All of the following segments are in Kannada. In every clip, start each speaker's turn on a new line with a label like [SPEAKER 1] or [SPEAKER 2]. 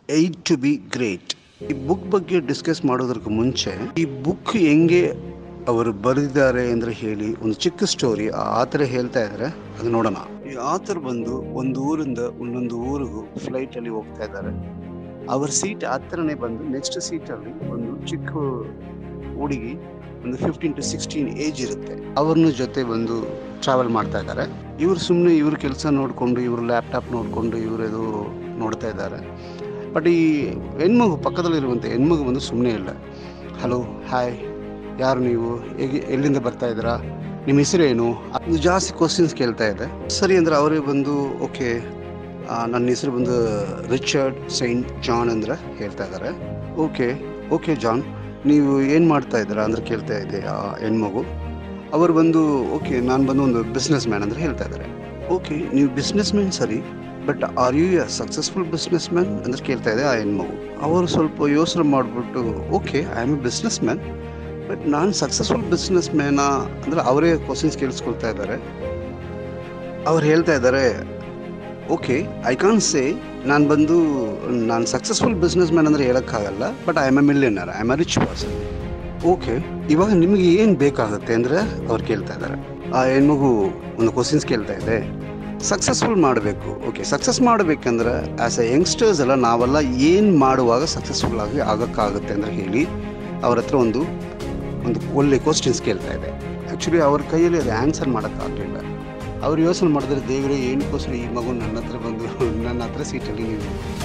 [SPEAKER 1] ಏಡ್ ಟು ಬಿ ಗ್ರೇಟ್ ಈ ಬುಕ್ ಬಗ್ಗೆ ಡಿಸ್ಕಸ್ ಮಾಡೋದಕ್ಕೆ ಮುಂಚೆ ಈ ಬುಕ್ ಹೆಂಗೆ ಅವರು ಬರೆದಿದ್ದಾರೆ ಅಂದ್ರೆ ಹೇಳಿ ಒಂದು ಚಿಕ್ಕ ಸ್ಟೋರಿ ಆ ಆತರ ಹೇಳ್ತಾ ಇದ್ದಾರೆ ಅದು ನೋಡೋಣ ಈ ಆಥರ್ ಬಂದು ಒಂದು ಊರಿಂದ ಇನ್ನೊಂದು ಊರಿಗೂ ಫ್ಲೈಟ್ ಅಲ್ಲಿ ಹೋಗ್ತಾ ಇದ್ದಾರೆ ಅವ್ರ ಸೀಟ್ ಹತ್ರನೇ ಬಂದು ನೆಕ್ಸ್ಟ್ ಸೀಟ್ ಅಲ್ಲಿ ಒಂದು ಚಿಕ್ಕ ಹುಡುಗಿ ಒಂದು ಫಿಫ್ಟೀನ್ ಟು ಸಿಕ್ಸ್ಟೀನ್ ಏಜ್ ಇರುತ್ತೆ ಅವ್ರನ್ನ ಜೊತೆ ಬಂದು ಟ್ರಾವೆಲ್ ಮಾಡ್ತಾ ಇದ್ದಾರೆ ಇವ್ರು ಸುಮ್ಮನೆ ಇವ್ರ ಕೆಲಸ ನೋಡಿಕೊಂಡು ಇವ್ರ ಲ್ಯಾಪ್ಟಾಪ್ ನೋಡಿಕೊಂಡು ಇವ್ರದು ನೋಡ್ತಾ ಇದ್ದಾರೆ ಬಟ್ ಈ ಹೆಣ್ಮಗು ಪಕ್ಕದಲ್ಲಿರುವಂಥ ಹೆಣ್ಮಗು ಬಂದು ಸುಮ್ಮನೆ ಇಲ್ಲ ಹಲೋ ಹಾಯ್ ಯಾರು ನೀವು ಹೇಗೆ ಎಲ್ಲಿಂದ ಬರ್ತಾ ಇದ್ದೀರಾ ನಿಮ್ಮ ಹೆಸರು ಏನು ಅದು ಜಾಸ್ತಿ ಕ್ವಶನ್ಸ್ ಕೇಳ್ತಾ ಇದೆ ಸರಿ ಅಂದ್ರೆ ಅವರೇ ಬಂದು ಓಕೆ ನನ್ನ ಹೆಸರು ಬಂದು ರಿಚರ್ಡ್ ಸೈಂಟ್ ಜಾನ್ ಅಂದ್ರೆ ಹೇಳ್ತಾ ಇದ್ದಾರೆ ಓಕೆ ಓಕೆ ಜಾನ್ ನೀವು ಏನು ಮಾಡ್ತಾ ಇದ್ದೀರಾ ಅಂದ್ರೆ ಕೇಳ್ತಾ ಇದೆ ಆ ಹೆಣ್ಮಗು ಅವರು ಬಂದು ಓಕೆ ನಾನು ಬಂದು ಒಂದು ಬಿಸ್ನೆಸ್ ಮ್ಯಾನ್ ಅಂದ್ರೆ ಹೇಳ್ತಾ ಇದ್ದಾರೆ ಓಕೆ ನೀವು ಬಿಸ್ನೆಸ್ ಮ್ಯಾನ್ ಸರಿ but are you a successful businessman ಅಂದ್ರೆ ಕೇಳ್ತಾ ಇದೆ ಆ ಹೆಣ್ಮಗು ಅವರು ಸ್ವಲ್ಪ ಯೋಚನೆ ಮಾಡಿಬಿಟ್ಟು okay I am a businessman but ನಾನು ಸಕ್ಸಸ್ಫುಲ್ ಬಿಸ್ನೆಸ್ ಮ್ಯಾನಾ ಅಂದ್ರೆ ಅವರೇ ಕ್ವಶನ್ಸ್ ಕೇಳಿಸ್ಕೊಳ್ತಾ ಇದ್ದಾರೆ ಅವ್ರು ಹೇಳ್ತಾ ಇದ್ದಾರೆ ಓಕೆ ಐ ಕಾನ್ ಸೇ ನಾನು ಬಂದು ನಾನು ಸಕ್ಸಸ್ಫುಲ್ ಬಿಸ್ನೆಸ್ ಮ್ಯಾನ್ ಅಂದರೆ ಹೇಳೋಕ್ಕಾಗಲ್ಲ but I am a millionaire I am a rich person okay ಇವಾಗ ನಿಮಗೆ ಏನು ಬೇಕಾಗುತ್ತೆ ಅಂದರೆ ಅವ್ರು ಕೇಳ್ತಾ ಇದ್ದಾರೆ ಆ ಹೆಣ್ಮಗು ಒಂದು ಕ್ವಶನ್ಸ್ ಕೇಳ್ತಾ ಇದೆ ಸಕ್ಸಸ್ಫುಲ್ ಮಾಡಬೇಕು ಓಕೆ ಸಕ್ಸಸ್ ಮಾಡಬೇಕಂದ್ರೆ ಆ್ಯಸ್ ಎ ಯಂಗ್ಸ್ಟರ್ಸ್ ಎಲ್ಲ ನಾವೆಲ್ಲ ಏನು ಮಾಡುವಾಗ ಸಕ್ಸಸ್ಫುಲ್ ಆಗಿ ಆಗೋಕ್ಕಾಗುತ್ತೆ ಅಂತ ಹೇಳಿ ಅವ್ರ ಹತ್ರ ಒಂದು ಒಂದು ಒಳ್ಳೆ ಕ್ವಶನ್ಸ್ ಕೇಳ್ತಾ ಇದೆ ಆ್ಯಕ್ಚುಲಿ ಅವ್ರ ಕೈಯಲ್ಲಿ ಅದು ಆನ್ಸರ್ ಮಾಡೋಕ್ಕಾಗಲಿಲ್ಲ ಅವ್ರು ಯೋಚನೆ ಮಾಡಿದ್ರೆ ದೇವರೇ ಏನಕ್ಕೋಸ್ಕರ ಈ ಮಗು ನನ್ನ ಹತ್ರ ಬಂದು ನನ್ನ ಹತ್ರ ಸೀಟಲ್ಲಿ ನೀವು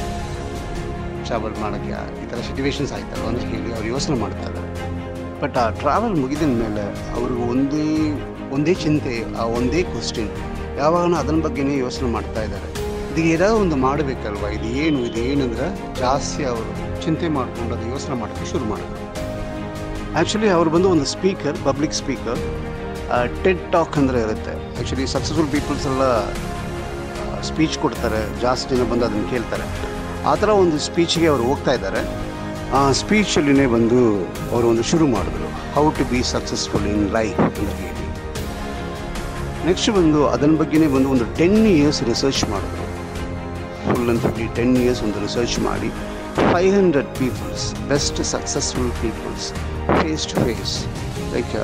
[SPEAKER 1] ಟ್ರಾವೆಲ್ ಮಾಡೋಕ್ಕೆ ಈ ಥರ ಸಿಚುವೇಶನ್ಸ್ ಆಯ್ತಲ್ಲ ಅಂತ ಹೇಳಿ ಅವ್ರು ಯೋಚನೆ ಮಾಡ್ತಾ ಇದ್ದಾರೆ ಬಟ್ ಆ ಟ್ರಾವೆಲ್ ಮುಗಿದ ಮೇಲೆ ಅವ್ರಿಗೆ ಒಂದೇ ಒಂದೇ ಚಿಂತೆ ಆ ಒಂದೇ ಕ್ವಶನ್ ಯಾವಾಗ ಅದನ್ನ ಬಗ್ಗೆನೇ ಯೋಚನೆ ಮಾಡ್ತಾ ಇದ್ದಾರೆ ಇದು ಏನಾದ್ರು ಒಂದು ಮಾಡಬೇಕಲ್ವಾ ಇದು ಏನು ಇದು ಏನಂದ್ರೆ ಜಾಸ್ತಿ ಅವರು ಚಿಂತೆ ಮಾಡಿಕೊಂಡು ಅದು ಯೋಚನೆ ಮಾಡೋಕ್ಕೆ ಶುರು ಮಾಡಿದ್ರು ಆ್ಯಕ್ಚುಲಿ ಅವ್ರು ಬಂದು ಒಂದು speaker public speaker TED talk ಅಂದರೆ ಇರುತ್ತೆ ಆ್ಯಕ್ಚುಲಿ ಸಕ್ಸಸ್ಫುಲ್ ಪೀಪಲ್ಸ್ ಎಲ್ಲ ಸ್ಪೀಚ್ ಕೊಡ್ತಾರೆ ಜಾಸ್ತಿ ಜನ ಬಂದು ಅದನ್ನು ಕೇಳ್ತಾರೆ ಆ ಥರ ಒಂದು ಸ್ಪೀಚ್ಗೆ ಅವರು ಹೋಗ್ತಾ ಇದ್ದಾರೆ ಆ ಸ್ಪೀಚಲ್ಲಿನೇ ಬಂದು ಅವರು ಒಂದು ಶುರು ಮಾಡಿದ್ರು how to be successful in life ಅಂತ ಹೇಳಿ ನೆಕ್ಸ್ಟ್ ಬಂದು ಅದನ್ನ ಬಗ್ಗೆನೇ ಬಂದು ಒಂದು ಟೆನ್ ಇಯರ್ಸ್ ರಿಸರ್ಚ್ ಮಾಡಿದ್ರು full and fully ten years ಒಂದು ರಿಸರ್ಚ್ ಮಾಡಿ five hundred peoples best successful peoples face to face like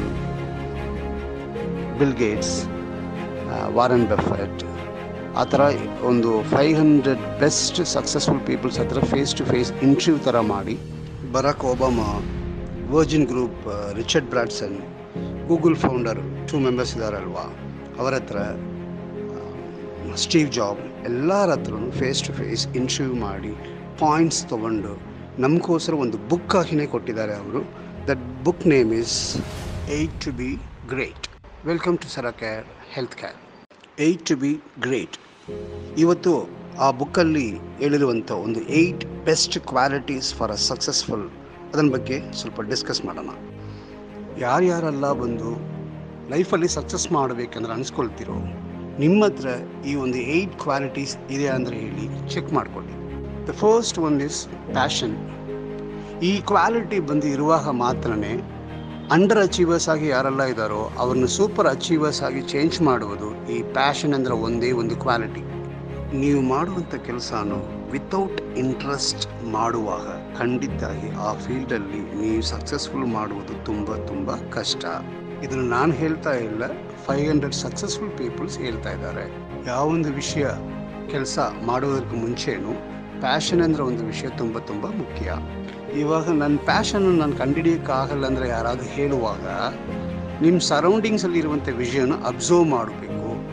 [SPEAKER 1] Bill Gates Warren Buffett ಆ ಥರ ಒಂದು five hundred best successful peoples ಹತ್ರ ಫೇಸ್ ಟು ಫೇಸ್ ಇಂಟರ್ವ್ಯೂ ಥರ ಮಾಡಿ Barack Obama Virgin group Richard Branson Google founder two members ಇದ್ದಾರಲ್ವಾ ಅವರ ಹತ್ರ ಸ್ಟೀವ್ ಜಾಬ್ ಎಲ್ಲರ ಹತ್ರ ಫೇಸ್ ಟು ಫೇಸ್ ಇಂಟರ್ವ್ಯೂ ಮಾಡಿ ಪಾಯಿಂಟ್ಸ್ ತೊಗೊಂಡು ನಮಗೋಸ್ಕರ ಒಂದು ಬುಕ್ ಆಗಿನೇ ಕೊಟ್ಟಿದ್ದಾರೆ ಅವರು that book name is eight to be great welcome to Sara care health care eight to be great ಇವತ್ತು ಆ ಬುಕ್ಕಲ್ಲಿ ಹೇಳಿರುವಂಥ ಒಂದು eight best qualities for a successful ಅದನ್ನ ಬಗ್ಗೆ ಸ್ವಲ್ಪ ಡಿಸ್ಕಸ್ ಮಾಡೋಣ ಯಾರ್ಯಾರೆಲ್ಲ ಬಂದು ಲೈಫಲ್ಲಿ ಸಕ್ಸಸ್ ಮಾಡಬೇಕಂದ್ರೆ ಅನ್ಸ್ಕೊಳ್ತಿರೋ ನಿಮ್ಮ ಹತ್ರ ಈ ಒಂದು ಏಯ್ಟ್ ಕ್ವಾಲಿಟೀಸ್ ಇದೆ ಅಂದರೆ ಹೇಳಿ ಚೆಕ್ ಮಾಡ್ಕೊಳ್ಳಿ the first one is passion ಈ ಕ್ವಾಲಿಟಿ ಬಂದು ಇರುವಾಗ ಮಾತ್ರನೇ ಅಂಡರ್ ಅಚೀವರ್ಸ್ ಆಗಿ ಯಾರೆಲ್ಲ ಇದ್ದಾರೋ ಅವ್ರನ್ನ ಸೂಪರ್ ಅಚೀವರ್ಸ್ ಆಗಿ ಚೇಂಜ್ ಮಾಡುವುದು ಈ ಪ್ಯಾಷನ್ ಅಂದರೆ ಒಂದೇ ಒಂದು ಕ್ವಾಲಿಟಿ ನೀವು ಮಾಡುವಂಥ ಕೆಲಸನೂ ವಿತೌಟ್ ಇಂಟ್ರೆಸ್ಟ್ ಮಾಡುವಾಗ ಖಂಡಿತಾಗಿ ಆ ಫೀಲ್ಡಲ್ಲಿ ನೀವು ಸಕ್ಸಸ್ಫುಲ್ ಮಾಡುವುದು ತುಂಬ ತುಂಬ ಕಷ್ಟ ಇದನ್ನು ನಾನು ಹೇಳ್ತಾ ಇಲ್ಲ ಫೈವ್ ಹಂಡ್ರೆಡ್ ಸಕ್ಸಸ್ಫುಲ್ ಪೀಪಲ್ಸ್ ಹೇಳ್ತಾ ಇದ್ದಾರೆ ಯಾವೊಂದು ವಿಷಯ ಕೆಲಸ ಮಾಡೋದಕ್ಕೆ ಮುಂಚೆನೂ ಪ್ಯಾಷನ್ ಅಂದರೆ ಒಂದು ವಿಷಯ ತುಂಬ ತುಂಬ ಮುಖ್ಯ ಇವಾಗ ನನ್ನ ಪ್ಯಾಷನ್ ನಾನು ಕಂಡುಹಿಡಿಯೋಕ್ಕಾಗಲ್ಲ ಅಂದರೆ ಯಾರಾದರೂ ಹೇಳುವಾಗ ನಿಮ್ಮ ಸರೌಂಡಿಂಗ್ಸಲ್ಲಿ ಇರುವಂಥ ವಿಷಯನ ಅಬ್ಸರ್ವ್ ಮಾಡಬೇಕು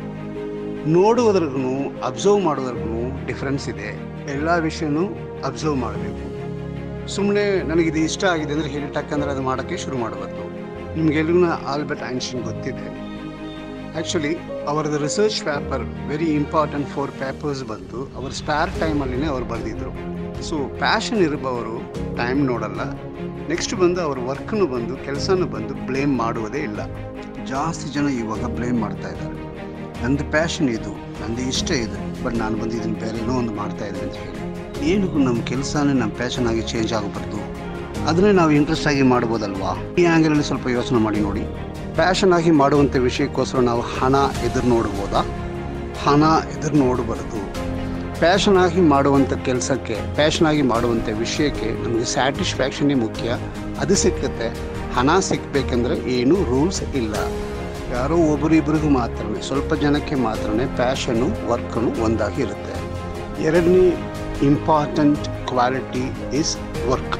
[SPEAKER 1] ನೋಡುವುದ್ರಿಗೂ ಅಬ್ಸರ್ವ್ ಮಾಡೋದ್ರಿಗೂ ಡಿಫ್ರೆನ್ಸ್ ಇದೆ ಎಲ್ಲ ವಿಷಯನೂ ಅಬ್ಸರ್ವ್ ಮಾಡಬೇಕು ಸುಮ್ಮನೆ ನನಗಿದು ಇಷ್ಟ ಆಗಿದೆ ಅಂದರೆ ಹೇಳಿ ಟಕ್ಕಂದ್ರೆ ಅದು ಮಾಡೋಕ್ಕೆ ಶುರು ಮಾಡಬಾರ್ದು ನಿಮಗೆಲ್ಲೂ ಆಲ್ಬರ್ಟ್ ಐನ್ಸ್ಟೀನ್ ಗೊತ್ತಿದೆ ಆ್ಯಕ್ಚುಲಿ ಅವರದ್ದು research paper very important four papers ಬಂದು ಅವ್ರ ಸ್ಪೇರ್ ಟೈಮಲ್ಲಿನೇ ಅವ್ರು ಬರೆದಿದ್ರು ಸೊ ಪ್ಯಾಷನ್ ಇರುವವರು ಟೈಮ್ ನೋಡಲ್ಲ ನೆಕ್ಸ್ಟ್ ಬಂದು ಅವ್ರ ವರ್ಕ್ನು ಬಂದು ಕೆಲಸನೂ ಬಂದು ಬ್ಲೇಮ್ ಮಾಡುವುದೇ ಇಲ್ಲ ಜಾಸ್ತಿ ಜನ ಇವಾಗ ಬ್ಲೇಮ್ ಮಾಡ್ತಾ ಇದ್ದಾರೆ ನಂದು ಪ್ಯಾಷನ್ ಇದು ನಂದು ಇಷ್ಟ ಇದು ಬಟ್ ನಾನು ಬಂದು ಇದನ್ನು ಬೇರೆನೋ ಒಂದು ಮಾಡ್ತಾ ಇದ್ದೀನಿ ಅಂತ ಹೇಳಿ ಏನಕ್ಕೂ ನಮ್ಮ ಕೆಲಸನೇ ನಮ್ಮ ಪ್ಯಾಷನ್ ಆಗಿ ಚೇಂಜ್ ಆಗಬಾರ್ದು ಅದನ್ನೇ ನಾವು ಇಂಟ್ರೆಸ್ಟ್ ಆಗಿ ಮಾಡ್ಬೋದಲ್ವಾ ಈ ಆ್ಯಂಗಲಲ್ಲಿ ಸ್ವಲ್ಪ ಯೋಚನೆ ಮಾಡಿ ನೋಡಿ ಪ್ಯಾಷನ್ ಆಗಿ ಮಾಡುವಂಥ ವಿಷಯಕ್ಕೋಸ್ಕರ ನಾವು ಹಣ ಎದುರು ನೋಡ್ಬೋದಾ ಹಣ ಎದುರು ನೋಡಬಾರ್ದು ಪ್ಯಾಷನ್ ಆಗಿ ಮಾಡುವಂಥ ಕೆಲಸಕ್ಕೆ ಪ್ಯಾಷನ್ ಆಗಿ ಮಾಡುವಂಥ ವಿಷಯಕ್ಕೆ ನಮಗೆ ಸ್ಯಾಟಿಸ್ಫ್ಯಾಕ್ಷನ್ನೇ ಮುಖ್ಯ ಅದು ಸಿಕ್ಕುತ್ತೆ ಹಣ ಸಿಕ್ಕಬೇಕಂದ್ರೆ ಏನೂ ರೂಲ್ಸ್ ಇಲ್ಲ ಯಾರೋ ಒಬ್ಬರಿಬ್ಬರಿಗೂ ಮಾತ್ರನೇ ಸ್ವಲ್ಪ ಜನಕ್ಕೆ ಮಾತ್ರನೇ ಪ್ಯಾಷನು ವರ್ಕನು ಒಂದಾಗಿ ಇರುತ್ತೆ ಎರಡನೇ important quality is work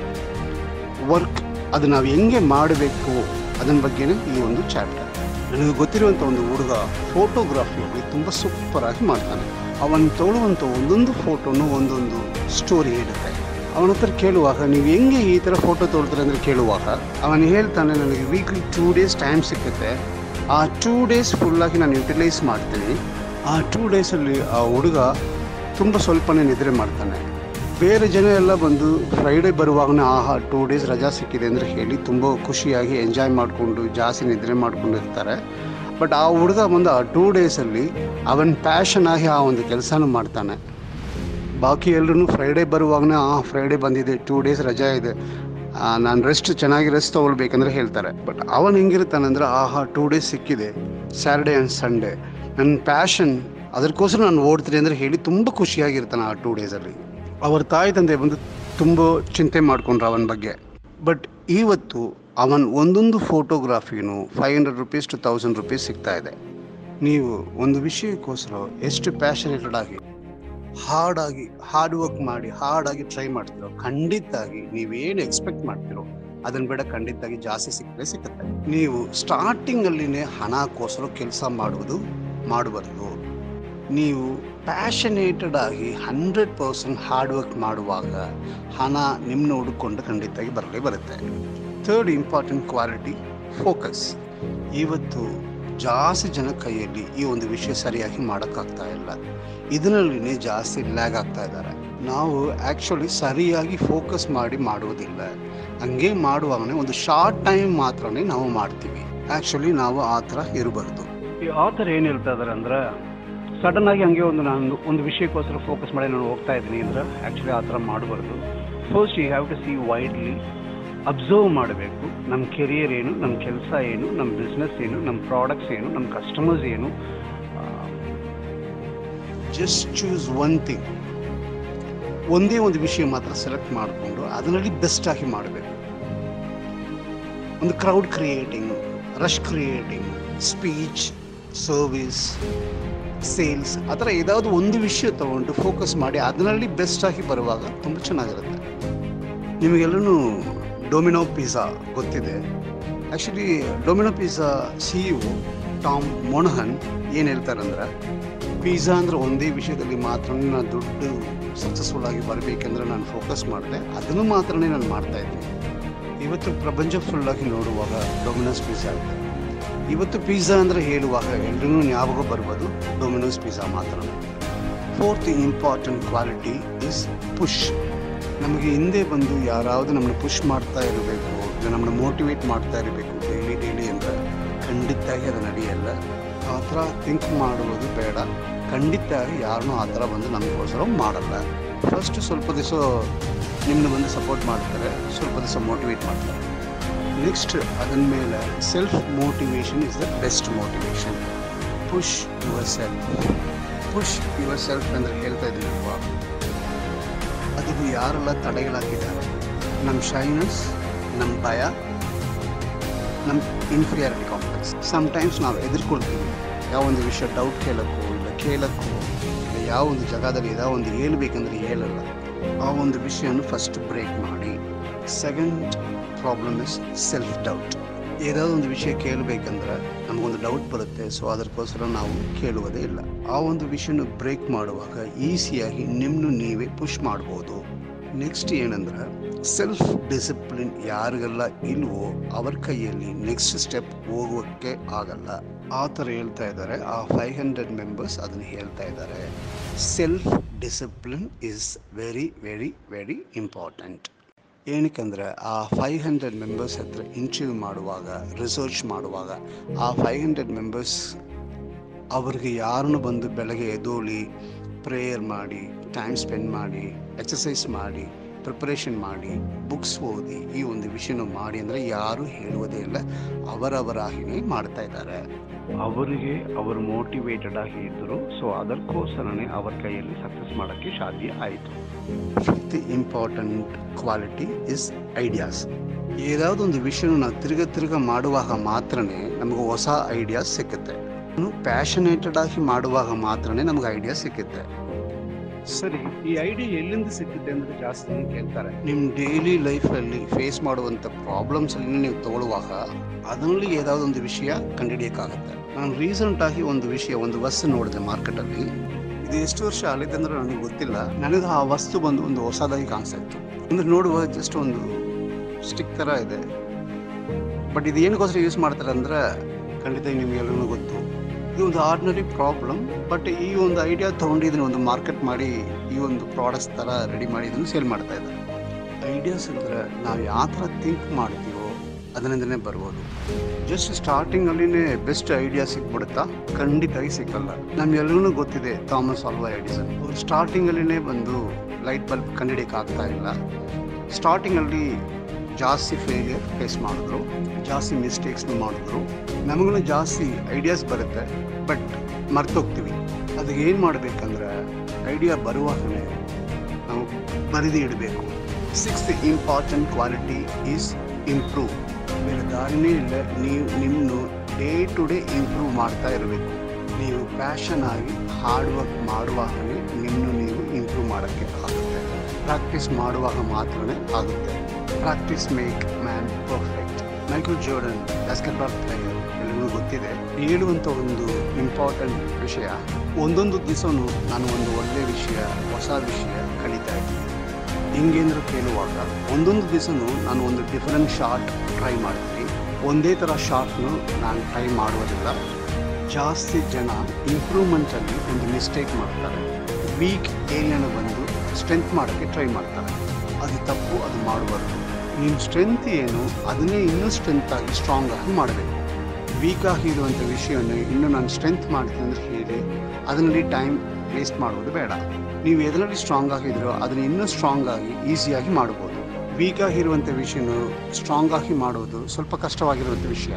[SPEAKER 1] work ಅದು ನಾವು ಹೆಂಗೆ ಮಾಡಬೇಕು ಅದನ್ನ ಬಗ್ಗೆನೇ ಈ ಒಂದು ಚಾಪ್ಟರ್ ನನಗೆ ಗೊತ್ತಿರುವಂಥ ಒಂದು ಹುಡುಗ ಫೋಟೋಗ್ರಫಿಯಲ್ಲಿ ತುಂಬ ಸೂಪರ್ ಆಗಿ ಮಾಡ್ತಾನೆ ಅವನು ತೊಗೊಳ್ಳುವಂಥ ಒಂದೊಂದು ಫೋಟೋನು ಒಂದೊಂದು ಸ್ಟೋರಿ ಇರುತ್ತೆ ಅವನ ಹತ್ರ ಕೇಳುವಾಗ ನೀವು ಹೆಂಗೆ ಈ ಥರ ಫೋಟೋ ತೊಗೊಳ್ತಾರೆ ಅಂದರೆ ಕೇಳುವಾಗ ಅವನು ಹೇಳ್ತಾನೆ ನನಗೆ ವೀಕ್ಲಿ ಟೂ ಡೇಸ್ ಟೈಮ್ ಸಿಕ್ಕುತ್ತೆ ಆ ಟೂ ಡೇಸ್ ಫುಲ್ಲಾಗಿ ನಾನು ಯುಟಿಲೈಸ್ ಮಾಡ್ತೀನಿ ಆ ಟೂ ಡೇಸಲ್ಲಿ ಆ ಹುಡುಗ ತುಂಬ ಸ್ವಲ್ಪನೇ ನಿದ್ರೆ ಮಾಡ್ತಾನೆ ಬೇರೆ ಜನ ಎಲ್ಲ ಬಂದು ಫ್ರೈಡೇ ಬರುವಾಗನೇ ಆಹಾ ಟೂ ಡೇಸ್ ರಜಾ ಸಿಕ್ಕಿದೆ ಅಂದರೆ ಹೇಳಿ ತುಂಬ ಖುಷಿಯಾಗಿ ಎಂಜಾಯ್ ಮಾಡಿಕೊಂಡು ಜಾಸ್ತಿ ನಿದ್ರೆ ಮಾಡ್ಕೊಂಡು ಇರ್ತಾರೆ ಬಟ್ ಆ ಹುಡುಗ ಬಂದು ಆ ಟೂ ಡೇಸಲ್ಲಿ ಅವನ ಪ್ಯಾಷನ್ ಆಗಿ ಆ ಒಂದು ಕೆಲಸನೂ ಮಾಡ್ತಾನೆ ಬಾಕಿ ಎಲ್ಲರೂ ಫ್ರೈಡೇ ಬರುವಾಗನೇ ಆ ಫ್ರೈಡೇ ಬಂದಿದೆ ಟೂ ಡೇಸ್ ರಜಾ ಇದೆ ನಾನು ರೆಸ್ಟ್ ಚೆನ್ನಾಗಿ ರೆಸ್ಟ್ ತೊಗೊಳ್ಬೇಕಂದ್ರೆ ಹೇಳ್ತಾರೆ ಬಟ್ ಅವನು ಹೆಂಗಿರ್ತಾನಂದ್ರೆ ಆಹಾ ಟೂ ಡೇಸ್ ಸಿಕ್ಕಿದೆ ಸ್ಯಾಟರ್ಡೇ ಆ್ಯಂಡ್ ಸಂಡೇ ನನ್ನ ಪ್ಯಾಷನ್ ಅದಕ್ಕೋಸ್ಕರ ನಾನು ಓಡ್ತೀನಿ ಅಂದರೆ ಹೇಳಿ ತುಂಬ ಖುಷಿಯಾಗಿರ್ತಾನೆ ಆ ಟೂ ಡೇಸಲ್ಲಿ ಅವರ ತಾಯಿ ತಂದೆ ಬಂದು ತುಂಬ ಚಿಂತೆ ಮಾಡ್ಕೊಂಡ್ರು ಅವನ ಬಗ್ಗೆ ಬಟ್ ಇವತ್ತು ಅವನ್ ಒಂದೊಂದು ಫೋಟೋಗ್ರಾಫಿನೂ five hundred rupees two thousand rupees ಸಿಗ್ತಾ ಇದೆ ನೀವು ಒಂದು ವಿಷಯಕ್ಕೋಸ್ಕರ ಎಷ್ಟು ಪ್ಯಾಷನೇಟೆಡ್ ಆಗಿ ಹಾರ್ಡಾಗಿ ಹಾರ್ಡ್ ವರ್ಕ್ ಮಾಡಿ ಹಾರ್ಡಾಗಿ ಟ್ರೈ ಮಾಡ್ತಿರೋ ಖಂಡಿತಾಗಿ ನೀವೇನು ಎಕ್ಸ್ಪೆಕ್ಟ್ ಮಾಡ್ತಿರೋ ಅದನ್ನ ಬೇಡ ಖಂಡಿತಾಗಿ ಜಾಸ್ತಿ ಸಿಕ್ಕರೆ ಸಿಕ್ಕತ್ತೆ ನೀವು ಸ್ಟಾರ್ಟಿಂಗ್ ಅಲ್ಲಿನೇ ಹಣಕ್ಕೋಸ್ಕರ ಕೆಲಸ ಮಾಡುವುದು ಮಾಡಬಾರ್ದು ನೀವು ಪ್ಯಾಷನೇಟೆಡ್ ಆಗಿ ಹಂಡ್ರೆಡ್ ಪರ್ಸೆಂಟ್ ಹಾರ್ಡ್ ವರ್ಕ್ ಮಾಡುವಾಗ ಹಣ ನಿಮ್ಮನ್ನ ಹುಡುಕೊಂಡು ಖಂಡಿತಾಗಿ ಬರಲೇ ಬರುತ್ತೆ ಥರ್ಡ್ ಇಂಪಾರ್ಟೆಂಟ್ ಕ್ವಾಲಿಟಿ ಫೋಕಸ್ ಇವತ್ತು ಜಾಸ್ತಿ ಜನ ಕೈಯಲ್ಲಿ ಈ ಒಂದು ವಿಷಯ ಸರಿಯಾಗಿ ಮಾಡೋಕ್ಕಾಗ್ತಾ ಇಲ್ಲ ಇದರಲ್ಲಿನೇ ಜಾಸ್ತಿ ಲ್ಯಾಗ್ ಆಗ್ತಾ ಇದ್ದಾರೆ ನಾವು ಆ್ಯಕ್ಚುಲಿ ಸರಿಯಾಗಿ ಫೋಕಸ್ ಮಾಡಿ ಮಾಡುವುದಿಲ್ಲ ಹಂಗೆ ಮಾಡುವಾಗನೇ ಒಂದು ಶಾರ್ಟ್ ಟೈಮ್ ಮಾತ್ರನೇ ನಾವು ಮಾಡ್ತೀವಿ ಆ್ಯಕ್ಚುಲಿ ನಾವು ಆ ಥರ ಇರಬಾರ್ದು
[SPEAKER 2] ಈ ಆಥರ್ ಏನು ಹೇಳ್ತಾ ಇದಾರೆ ಅಂದ್ರೆ ಸಡನ್ ಆಗಿ ಹಂಗೆ ಒಂದು ನಾನು ಒಂದು ವಿಷಯಕ್ಕೋಸ್ಕರ ಫೋಕಸ್ ಮಾಡಿ ನಾನು ಹೋಗ್ತಾ ಇದ್ದೀನಿ ಅಂದ್ರೆ ಆ್ಯಕ್ಚುಲಿ ಆ ಥರ ಮಾಡಬಾರ್ದು first you have to see widely observe ಮಾಡಬೇಕು ನಮ್ಮ ಕೆರಿಯರ್ ಏನು ನಮ್ಮ ಕೆಲಸ ಏನು ನಮ್ಮ ಬಿಸ್ನೆಸ್ ಏನು ನಮ್ಮ ಪ್ರಾಡಕ್ಟ್ಸ್ ಏನು ನಮ್ಮ ಕಸ್ಟಮರ್ಸ್ ಏನು
[SPEAKER 1] ಜಸ್ಟ್ ಚೂಸ್ ಒನ್ ಥಿಂಗ್ ಒಂದೇ ಒಂದು ವಿಷಯ ಮಾತ್ರ ಸೆಲೆಕ್ಟ್ ಮಾಡಿಕೊಂಡು ಅದರಲ್ಲಿ ಬೆಸ್ಟ್ ಆಗಿ ಮಾಡಬೇಕು ಒಂದು crowd creating rush creating speech service sales ಆ ಥರ ಯಾವುದಾದ್ರು ಒಂದು ವಿಷಯ ತಗೊಂಡು ಫೋಕಸ್ ಮಾಡಿ ಅದರಲ್ಲಿ ಬೆಸ್ಟ್ ಆಗಿ ಬರುವಾಗ ತುಂಬ ಚೆನ್ನಾಗಿರುತ್ತೆ ನಿಮಗೆಲ್ಲರೂ ಡೊಮಿನೋ ಪಿಜ್ಜಾ ಗೊತ್ತಿದೆ actually Domino pizza C E Tom Monaghan ಏನು ಹೇಳ್ತಾರಂದ್ರೆ ಪಿಜ್ಜಾ ಅಂದ್ರೆ ಒಂದೇ ವಿಷಯದಲ್ಲಿ ಮಾತ್ರ ನಾನು ದುಡ್ಡು ಸಕ್ಸಸ್ಫುಲ್ ಆಗಿ ಬರಬೇಕೆಂದ್ರೆ ನಾನು ಫೋಕಸ್ ಮಾಡಿದೆ ಅದನ್ನು ಮಾತ್ರನೇ ನಾನು ಮಾಡ್ತಾ ಇದ್ದೀನಿ ಇವತ್ತು ಪ್ರಪಂಚ ಫುಲ್ಲಾಗಿ ನೋಡುವಾಗ ಡೊಮಿನೋಸ್ ಪಿಜ್ಜಾ ಇದೆ ಇವತ್ತು ಪಿಜ್ಜಾ ಅಂದರೆ ಹೇಳುವಾಗ ಎಲ್ಲರೂ ಜ್ಞಾಪಕ ಬರ್ಬೋದು ಡೊಮಿನೋಸ್ ಪಿಜ್ಜಾ ಮಾತ್ರ fourth important quality is push ನಮಗೆ ಹಿಂದೆ ಬಂದು ಯಾರಾவது ನಮ್ಮನ್ನು ಪುಷ್ ಮಾಡ್ತಾ ಇರಬೇಕು ಇಲ್ಲ ನಮ್ಮನ್ನು ಮೋಟಿವೇಟ್ ಮಾಡ್ತಾ ಇರಬೇಕು ಡೈಲಿ ಡೈಲಿ ಅಂದರೆ ಖಂಡಿತಾಗಿ ಅದು ನಡೆಯಲ್ಲ ಆ ಥರ ಥಿಂಕ್ ಮಾಡುವುದು ಬೇಡ ಖಂಡಿತಾಗಿ ಯಾರನ್ನೂ ಆ ಥರ ಬಂದು ನಮಗೋಸ್ಕರ ಮಾಡಲ್ಲ ಫಸ್ಟ್ ಸ್ವಲ್ಪ ದಿವಸ ನಿಮ್ಮನ್ನ ಬಂದು ಸಪೋರ್ಟ್ ಮಾಡ್ತಾರೆ ಸ್ವಲ್ಪ ದಿವಸ ಮೋಟಿವೇಟ್ ಮಾಡ್ತಾರೆ ನೆಕ್ಸ್ಟ್ ಅದನ್ನ ಮೇಲೆ self motivation is the best motivation push yourself push yourself ಅಂದರೆ ಹೇಳ್ತಾ ಇದ್ದೀನಲ್ವಾ ಅದಕ್ಕೆ ಯಾರೆಲ್ಲ ತಡೆಗಳಾಗಿದ್ದಾರೆ ನಮ್ಮ ಶೈನಸ್ ನಮ್ಮ ಭಯ ನಮ್ಮ ಇನ್ಫೀರಿಯಾರಿಟಿ ಕಾಂಪ್ಲೆಕ್ಸ್ ಸಮ್ಟೈಮ್ಸ್ ನಾವು ಎದುರ್ಕೊಳ್ತೀವಿ ಯಾವ ಒಂದು ವಿಷಯ ಡೌಟ್ ಕೇಳಕ್ಕೋ ಇಲ್ಲ ಕೇಳಕ್ಕೋ ಇಲ್ಲ ಯಾವ ಒಂದು ಜಾಗದಲ್ಲಿ ಯಾವ ಒಂದು ಹೇಳ್ಬೇಕಂದ್ರೆ ಹೇಳಲ್ಲ ಆ ಒಂದು ವಿಷಯನ ಫಸ್ಟ್ ಬ್ರೇಕ್ ಮಾಡಿ second problem is self doubt ಏದಾದ್ರು ಒಂದು ವಿಷಯ ಕೇಳಬೇಕಂದ್ರೆ ನಮಗೊಂದು ಡೌಟ್ ಬರುತ್ತೆ ಸೊ ಅದಕ್ಕೋಸ್ಕರ ನಾವು ಕೇಳುವುದೇ ಇಲ್ಲ ಆ ಒಂದು ವಿಷಯನ ಬ್ರೇಕ್ ಮಾಡುವಾಗ ಈಸಿಯಾಗಿ ನಿಮ್ಮನ್ನು ನೀವೇ ಪುಷ್ ಮಾಡ್ಬೋದು ನೆಕ್ಸ್ಟ್ ಏನಂದ್ರೆ ಸೆಲ್ಫ್ ಡಿಸಿಪ್ಲಿನ್ ಯಾರಿಗೆಲ್ಲ ಇಲ್ವೋ ಅವ್ರ ಕೈಯಲ್ಲಿ ನೆಕ್ಸ್ಟ್ ಸ್ಟೆಪ್ ಹೋಗೋಕ್ಕೆ ಆಗಲ್ಲ ಆ ಥರ ಹೇಳ್ತಾ ಇದ್ದಾರೆ ಆ ಫೈವ್ ಹಂಡ್ರೆಡ್ ಮೆಂಬರ್ಸ್ ಅದನ್ನು ಹೇಳ್ತಾ ಇದ್ದಾರೆ self discipline is very very very important ಏನಕ್ಕಂದ್ರೆ ಆ ಫೈವ್ ಹಂಡ್ರೆಡ್ ಮೆಂಬರ್ಸ್ ಹತ್ರ ಇಂಟರ್ವ್ಯೂ ಮಾಡುವಾಗ ರಿಸರ್ಚ್ ಮಾಡುವಾಗ ಆ ಫೈವ್ ಹಂಡ್ರೆಡ್ ಮೆಂಬರ್ಸ್ ಅವ್ರಿಗೆ ಯಾರನ್ನು ಬಂದು ಬೆಳಗ್ಗೆ ಎದ್ದೋಳಿ ಪ್ರೇಯರ್ ಮಾಡಿ ಟೈಮ್ ಸ್ಪೆಂಡ್ ಮಾಡಿ ಎಕ್ಸಸೈಸ್ ಮಾಡಿ ಪ್ರಿಪರೇಷನ್ ಮಾಡಿ ಬುಕ್ಸ್ ಓದಿ ಈ ಒಂದು ವಿಷಯನ ಮಾಡಿ ಅಂದರೆ ಯಾರು ಹೇಳುವುದೇ ಇಲ್ಲ ಅವರವರಾಗಿನೇ ಮಾಡ್ತಾ ಇದ್ದಾರೆ
[SPEAKER 2] ಅವರಿಗೆ ಅವರು ಮೋಟಿವೇಟೆಡ್ ಆಗಿ ಇದ್ದರು ಸೊ ಅದಕ್ಕೋಸ್ಕರನೇ ಅವರ ಕೈಯಲ್ಲಿ ಸಕ್ಸಸ್ ಮಾಡೋಕ್ಕೆ ಸಾಧ್ಯ ಆಯಿತು
[SPEAKER 1] fifth important quality is ideas ಏದಾವುದೋ ಒಂದು ವಿಷಯನ ನಾವು ತಿರ್ಗ ತಿರ್ಗ ಮಾಡುವಾಗ ಮಾತ್ರನೇ ನಮಗೆ ಹೊಸ ಐಡಿಯಾಸ್ ಸಿಕ್ಕುತ್ತೆ ಪ್ಯಾಷನೇಟೆಡ್ ಆಗಿ ಮಾಡುವಾಗ ಮಾತ್ರನೇ ನಮಗೆ ಐಡಿಯಾ ಸಿಕ್ಕುತ್ತೆ
[SPEAKER 2] ಸರಿ ಈ ಐಡಿಯಾ ಎಲ್ಲಿಂದ ಸಿಕ್ಕಿದೆ ಅಂದ್ರೆ ಜಾಸ್ತಿ ಜನ ಕೇಳ್ತಾರೆ
[SPEAKER 1] ನಿಮ್ಮ ಡೈಲಿ ಲೈಫಲ್ಲಿ ಫೇಸ್ ಮಾಡುವಂಥ ಪ್ರಾಬ್ಲಮ್ಸ್ ಅಲ್ಲಿ ನೀವು ತಗೊಳ್ಳುವಾಗ ಅದರಲ್ಲಿ ಯಾವುದಾದ್ರು ಒಂದು ವಿಷಯ ಕಂಡುಹಿಡಿಯೋಕ್ಕಾಗುತ್ತೆ ನಾನು ರೀಸೆಂಟ್ ಆಗಿ ಒಂದು ವಿಷಯ ಒಂದು ವಸ್ತು ನೋಡಿದೆ ಮಾರ್ಕೆಟಲ್ಲಿ ಇದು ಎಷ್ಟು ವರ್ಷ ಆಗಿದೆ ಅಂದ್ರೆ ನನಗೆ ಗೊತ್ತಿಲ್ಲ ನನಗೆ ಆ ವಸ್ತು ಬಂದು ಒಂದು ಹೊಸದಾಗಿ ಕಾಣಿಸ್ತಾ ಇತ್ತು ಅಂದ್ರೆ ನೋಡುವ ಜಸ್ಟ್ ಒಂದು ಸ್ಟಿಕ್ ಥರ ಇದೆ ಬಟ್ ಇದು ಏನಕ್ಕೋಸ್ಕರ ಯೂಸ್ ಮಾಡ್ತಾರೆ ಅಂದ್ರೆ ಖಂಡಿತ ನಿಮಗೆಲ್ಲರೂ ಗೊತ್ತು ಇದು ಒಂದು ಆರ್ಡಿನರಿ ಪ್ರಾಬ್ಲಮ್ ಬಟ್ ಈ ಒಂದು ಐಡಿಯಾ ತೊಗೊಂಡು ಇದನ್ನ ಒಂದು ಮಾರ್ಕೆಟ್ ಮಾಡಿ ಈ ಒಂದು ಪ್ರಾಡಕ್ಟ್ಸ್ ಥರ ರೆಡಿ ಮಾಡಿ ಇದನ್ನು ಸೇಲ್ ಮಾಡ್ತಾ ಇದ್ದಾರೆ ಐಡಿಯಾಸ್ ಅಂದರೆ ನಾವು ಯಾವ ಥರ ಥಿಂಕ್ ಮಾಡ್ತೀವೋ ಅದರಿಂದನೇ ಬರ್ಬೋದು ಜಸ್ಟ್ ಸ್ಟಾರ್ಟಿಂಗಲ್ಲಿನೇ ಬೆಸ್ಟ್ ಐಡಿಯಾ ಸಿಕ್ಬಿಡುತ್ತಾ ಖಂಡಿತವಾಗಿ ಸಿಕ್ಕಲ್ಲ ನಮ್ಗೆಲ್ಲರಿಗೂ ಗೊತ್ತಿದೆ ಥಾಮಸ್ ಆಲ್ವಾ ಎಡಿಸನ್ ಅವ್ರು ಸ್ಟಾರ್ಟಿಂಗಲ್ಲಿನೇ ಬಂದು ಲೈಟ್ ಬಲ್ಬ್ ಕಂಡುಹಿಡಿಯಕ್ಕೆ ಆಗ್ತಾ ಇಲ್ಲ ಸ್ಟಾರ್ಟಿಂಗಲ್ಲಿ ಜಾಸ್ತಿ ಫೇಲಿಯರ್ ಫೇಸ್ ಮಾಡಿದ್ರು ಜಾಸ್ತಿ ಮಿಸ್ಟೇಕ್ಸ್ನು ಮಾಡಿದ್ರು ನಮಗೂ ಜಾಸ್ತಿ ಐಡಿಯಾಸ್ ಬರುತ್ತೆ ಬಟ್ ಮರ್ತೋಗ್ತೀವಿ ಅದಕ್ಕೆ ಏನು ಮಾಡಬೇಕಂದ್ರೆ ಐಡಿಯಾ ಬರುವಾಗಲೇ ನಾವು ಬರೆದು ಇಡಬೇಕು sixth important quality is improve ಬೇರೆ ದಾರಿನೇ ಇಲ್ಲ ನೀವು ನಿಮ್ಮನ್ನು ಡೇ ಟು ಡೇ ಇಂಪ್ರೂವ್ ಮಾಡ್ತಾ ಇರಬೇಕು ನೀವು ಪ್ಯಾಷನ್ ಆಗಿ ಹಾರ್ಡ್ ವರ್ಕ್ ಮಾಡುವಾಗಲೇ ನಿಮ್ಮನ್ನು ನೀವು ಇಂಪ್ರೂವ್ ಮಾಡೋಕ್ಕೆ ಆಗುತ್ತೆ ಪ್ರಾಕ್ಟೀಸ್ ಮಾಡುವಾಗ ಮಾತ್ರನೇ ಆಗುತ್ತೆ practice make man perfect Michael Jordan basketball player ಎಲ್ಲರಿಗೂ ಗೊತ್ತಿದೆ ಹೇಳುವಂಥ ಒಂದು ಇಂಪಾರ್ಟೆಂಟ್ ವಿಷಯ ಒಂದೊಂದು ದಿವಸನೂ ನಾನು ಒಂದು ಒಳ್ಳೆಯ ವಿಷಯ ಹೊಸ ವಿಷಯ ಕಲಿತಾ ಇದ್ದೀನಿ ಹಿಂಗೇಂದ್ರು ಕೇಳುವಾಗ ಒಂದೊಂದು ದಿವಸನೂ ನಾನು ಒಂದು ಡಿಫರೆಂಟ್ ಶಾರ್ಟ್ ಟ್ರೈ ಮಾಡ್ತೀನಿ ಒಂದೇ ಥರ ಶಾರ್ಟ್ನು ನಾನು ಟ್ರೈ ಮಾಡುವುದಿಲ್ಲ ಜಾಸ್ತಿ ಜನ ಇಂಪ್ರೂವ್ಮೆಂಟಲ್ಲಿ ಒಂದು ಮಿಸ್ಟೇಕ್ ಮಾಡ್ತಾರೆ ವೀಕ್ ಏರಿಯಾನ ಬಂದು ಸ್ಟ್ರೆಂತ್ ಮಾಡೋಕ್ಕೆ ಟ್ರೈ ಮಾಡ್ತಾರೆ ಅದು ತಪ್ಪು ಅದು ಮಾಡಬಾರ್ದು ನಿಮ್ಮ ಸ್ಟ್ರೆಂತ್ ಏನು ಅದನ್ನೇ ಇನ್ನೂ ಸ್ಟ್ರೆಂತ್ ಆಗಿ ಸ್ಟ್ರಾಂಗ್ ಆಗಿ ಮಾಡಬೇಕು ವೀಕ್ ಆಗಿರುವಂಥ ವಿಷಯವನ್ನು ಇನ್ನೂ ನಾನು ಸ್ಟ್ರೆಂತ್ ಮಾಡ್ತೀನಿ ಅಂತ ಹೇಳಿ ಅದರಲ್ಲಿ ಟೈಮ್ ವೇಸ್ಟ್ ಮಾಡುವುದು ಬೇಡ ನೀವು ಎದರಲ್ಲಿ ಸ್ಟ್ರಾಂಗ್ ಆಗಿದ್ರೋ ಅದನ್ನು ಇನ್ನೂ ಸ್ಟ್ರಾಂಗ್ ಆಗಿ ಈಸಿಯಾಗಿ ಮಾಡ್ಬೋದು ವೀಕ್ ಆಗಿರುವಂಥ ವಿಷಯನ ಸ್ಟ್ರಾಂಗ್ ಆಗಿ ಮಾಡುವುದು ಸ್ವಲ್ಪ ಕಷ್ಟವಾಗಿರುವಂಥ ವಿಷಯ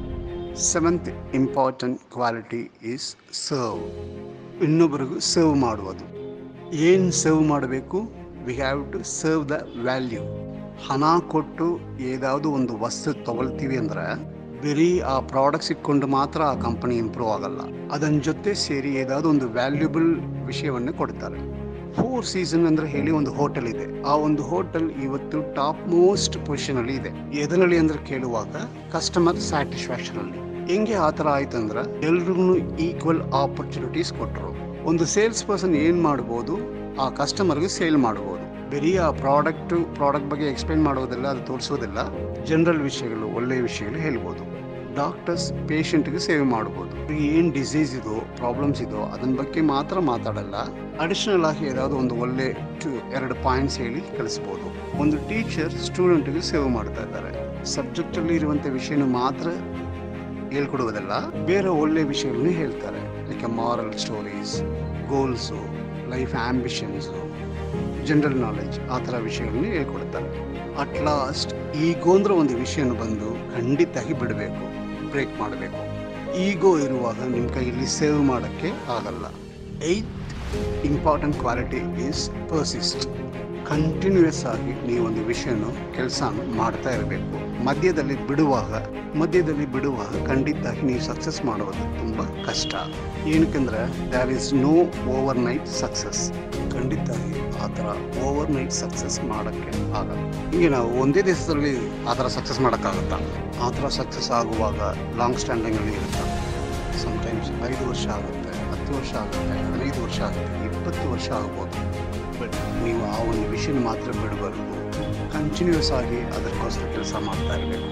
[SPEAKER 1] seventh important quality is serve ಇನ್ನೊಬ್ಬರಿಗೂ ಸರ್ವ್ ಮಾಡುವುದು ಏನು ಸರ್ವ್ ಮಾಡಬೇಕು we have to serve the value ಹಣ ಕೊಟ್ಟು ಏದಾವುದು ಒಂದು ವಸ್ತು ತಗೊಳ್ತೀವಿ ಅಂದ್ರೆ ಬರೀ ಆ ಪ್ರಾಡಕ್ಟ್ಸ್ ಇಟ್ಕೊಂಡು ಮಾತ್ರ ಆ ಕಂಪನಿ ಇಂಪ್ರೂವ್ ಆಗಲ್ಲ ಅದನ್ನ ಜೊತೆ ಸೇರಿ ಏದಾದ್ರು ಒಂದು ವ್ಯಾಲ್ಯೂಬಲ್ ವಿಷಯವನ್ನು ಕೊಡ್ತಾರೆ ಫೋರ್ ಸೀಸನ್ ಅಂದ್ರೆ ಹೇಳಿ ಒಂದು ಹೋಟೆಲ್ ಇದೆ ಆ ಒಂದು ಹೋಟೆಲ್ ಇವತ್ತು ಟಾಪ್ ಮೋಸ್ಟ್ ಪೊಸಿಷನ್ ಅಲ್ಲಿ ಇದೆ ಎದರಲ್ಲಿ ಅಂದ್ರೆ ಕೇಳುವಾಗ ಕಸ್ಟಮರ್ ಸ್ಯಾಟಿಸ್ಫ್ಯಾಕ್ಷನ್ ಅಲ್ಲಿ ಹೆಂಗೆ ಆ ಥರ ಆಯ್ತು ಅಂದ್ರೆ ಎಲ್ರಿಗೂ ಈಕ್ವಲ್ ಆಪರ್ಚುನಿಟೀಸ್ ಕೊಟ್ಟರು ಒಂದು ಸೇಲ್ಸ್ ಪರ್ಸನ್ ಏನು ಮಾಡ್ಬೋದು ಆ ಕಸ್ಟಮರ್ಗೆ ಸೇಲ್ ಮಾಡ್ಬೋದು ಬರೀ ಆ ಪ್ರಾಡಕ್ಟ್ ಪ್ರಾಡಕ್ಟ್ ಬಗ್ಗೆ ಎಕ್ಸ್ಪ್ಲೈನ್ ಮಾಡೋದಿಲ್ಲ ಅದು ತೋರಿಸೋದಿಲ್ಲ ಜನರಲ್ ವಿಷಯಗಳು ಒಳ್ಳೆಯ ವಿಷಯಗಳು ಹೇಳ್ಬೋದು ಡಾಕ್ಟರ್ಸ್ ಪೇಷಂಟ್ಗೆ ಸೇವ್ ಮಾಡ್ಬೋದು ಏನು ಡಿಸೀಸ್ ಇದೋ ಪ್ರಾಬ್ಲಮ್ಸ್ ಇದೋ ಅದನ್ನ ಬಗ್ಗೆ ಮಾತ್ರ ಮಾತಾಡಲ್ಲ ಅಡಿಷನಲ್ ಆಗಿ ಏದಾದ್ರು ಒಂದು ಒಳ್ಳೆ ಟು- ಎರಡು ಪಾಯಿಂಟ್ಸ್ ಹೇಳಿ ಕಳಿಸ್ಬೋದು ಒಂದು ಟೀಚರ್ ಸ್ಟೂಡೆಂಟ್ಗೆ ಸೇವ್ ಮಾಡ್ತಾ ಇದ್ದಾರೆ ಸಬ್ಜೆಕ್ಟಲ್ಲಿ ಇರುವಂಥ ವಿಷಯನ ಮಾತ್ರ ಹೇಳ್ಕೊಡುವುದಲ್ಲ ಬೇರೆ ಒಳ್ಳೆ ವಿಷಯಗಳನ್ನ ಹೇಳ್ತಾರೆ like moral stories goals life ambitions general knowledge ಆ ಥರ ವಿಷಯಗಳನ್ನ ಹೇಳ್ಕೊಡ್ತಾರೆ ಅಟ್ ಲಾಸ್ಟ್ ಈಗೋ ಅಂದ್ರೆ ಒಂದು ವಿಷಯನ ಬಂದು ಖಂಡಿತಾಗಿ ಬಿಡಬೇಕು ಬ್ರೇಕ್ ಮಾಡಬೇಕು ಈಗೋ ಇರುವಾಗ ನಿಮ್ಮ ಕೈಯಲ್ಲಿ ಸೇವ್ ಮಾಡೋಕ್ಕೆ ಆಗಲ್ಲ eight important quality is persist continuous ಆಗಿ ನೀವು ಒಂದು ವಿಷಯನ ಕೆಲಸ ಮಾಡ್ತಾ ಇರಬೇಕು ಮಧ್ಯದಲ್ಲಿ ಬಿಡುವಾಗ ಮಧ್ಯದಲ್ಲಿ ಬಿಡುವಾಗ ಖಂಡಿತಾಗಿ ನೀವು ಸಕ್ಸಸ್ ಮಾಡೋದು ತುಂಬ ಕಷ್ಟ ಏನಕ್ಕಂದ್ರೆ there is no overnight success ಖಂಡಿತಾಗಿ ಆ ಥರ ಓವರ್ ನೈಟ್ ಸಕ್ಸಸ್ ಮಾಡೋಕ್ಕೆ ಆಗಲ್ಲ ಹೀಗೆ ನಾವು ಒಂದೇ ದಿವಸದಲ್ಲಿ ಆ ಥರ ಸಕ್ಸಸ್ ಮಾಡೋಕ್ಕಾಗುತ್ತಾ ಆ ಥರ ಸಕ್ಸಸ್ ಆಗುವಾಗ ಲಾಂಗ್ ಸ್ಟ್ಯಾಂಡಿಂಗಲ್ಲಿ ಇರುತ್ತೆ ಸಮ್ಟೈಮ್ಸ್ ಐದು ವರ್ಷ ಆಗುತ್ತೆ ಹತ್ತು ವರ್ಷ ಆಗುತ್ತೆ ಹದಿನೈದು ವರ್ಷ ಆಗುತ್ತೆ ಇಪ್ಪತ್ತು ವರ್ಷ ಆಗ್ಬೋದು ಬಟ್ ನೀವು ಆ ಒಂದು ವಿಷಯನ ಮಾತ್ರ ಬಿಡಬಾರ್ದು ಕಂಟಿನ್ಯೂಸ್ ಆಗಿ ಅದಕ್ಕೋಸ್ಕರ ಕೆಲಸ ಮಾಡ್ತಾ ಇರಬೇಕು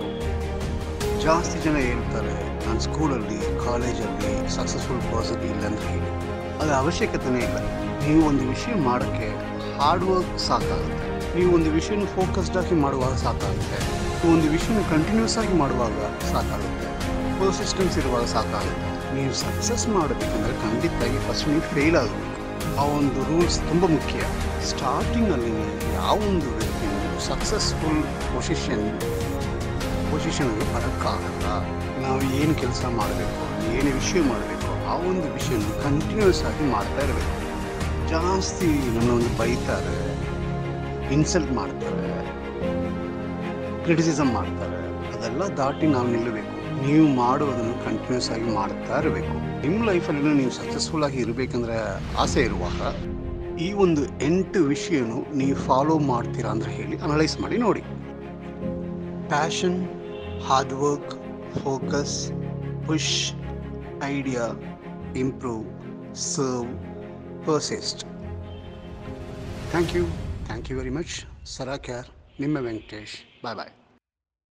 [SPEAKER 1] ಜಾಸ್ತಿ ಜನ ಹೇಳ್ತಾರೆ ನಾನು ಸ್ಕೂಲಲ್ಲಿ ಕಾಲೇಜಲ್ಲಿ ಸಕ್ಸಸ್ಫುಲ್ ಪರ್ಸನ್ ಇಲ್ಲ ಅಂತ ಹೇಳಿ ಅದು ಅವಶ್ಯಕತೆನೇ ಇಲ್ಲ ನೀವು ಒಂದು ವಿಷಯ ಮಾಡೋಕ್ಕೆ ಹಾರ್ಡ್ ವರ್ಕ್ ಸಾಕಾಗುತ್ತೆ ನೀವು ಒಂದು ವಿಷಯನ ಫೋಕಸ್ಡ್ ಆಗಿ ಮಾಡುವಾಗ ಸಾಕಾಗುತ್ತೆ ನೀವು ಒಂದು ವಿಷಯನ ಕಂಟಿನ್ಯೂಸ್ ಆಗಿ ಮಾಡುವಾಗ ಸಾಕಾಗುತ್ತೆ ಪರ್ಸಿಸ್ಟೆನ್ಸ್ ಇರುವಾಗ ಸಾಕಾಗುತ್ತೆ ನೀವು ಸಕ್ಸಸ್ ಮಾಡಬೇಕಂದ್ರೆ ಖಂಡಿತವಾಗಿ ಫಸ್ಟ್ ನೀವು ಫೇಲ್ ಆಗಬೇಕು ಆ ಒಂದು ರೂಲ್ಸ್ ತುಂಬ ಮುಖ್ಯ ಸ್ಟಾರ್ಟಿಂಗಲ್ಲಿ ಯಾವ ಒಂದು ವ್ಯಕ್ತಿ ಸಕ್ಸಸ್ಫುಲ್ ಪೊಸಿಷನ್ ಪೊಸಿಷನ್ಗೆ ಬರೋಕ್ಕಾಗಲ್ಲ ನಾವು ಏನು ಕೆಲಸ ಮಾಡಬೇಕು ಏನು ವಿಷಯ ಮಾಡಬೇಕು ಆ ಒಂದು ವಿಷಯನ ಕಂಟಿನ್ಯೂಸ್ ಆಗಿ ಮಾಡ್ತಾ ಇರಬೇಕು ಜಾಸ್ತಿ ನನ್ನೊಂದು ಬೈತಾರೆ ಇನ್ಸಲ್ಟ್ ಮಾಡ್ತಾರೆ ಕ್ರಿಟಿಸಿಸಮ್ ಮಾಡ್ತಾರೆ ಅದೆಲ್ಲ ದಾಟಿ ನಾವು ನಿಲ್ಲಬೇಕು ನೀವು ಮಾಡುವುದನ್ನು ಕಂಟಿನ್ಯೂಸ್ ಆಗಿ ಮಾಡ್ತಾ ಇರಬೇಕು ನಿಮ್ಮ ಲೈಫಲ್ಲಿ ನೀವು ಸಕ್ಸಸ್ಫುಲ್ ಆಗಿ ಇರಬೇಕಂದ್ರೆ ಆಸೆ ಇರುವಾಗ ಈ ಒಂದು ಎಂಟು ವಿಷಯನು ನೀವು ಫಾಲೋ ಮಾಡ್ತೀರಾ ಅಂತ ಹೇಳಿ ಅನಲೈಸ್ ಮಾಡಿ ನೋಡಿ passion hard work focus push idea improve serve persist thank you thank you very much Sara care ನಿಮ್ಮ ವೆಂಕಟೇಶ್ ಬಾಯ್ ಬಾಯ್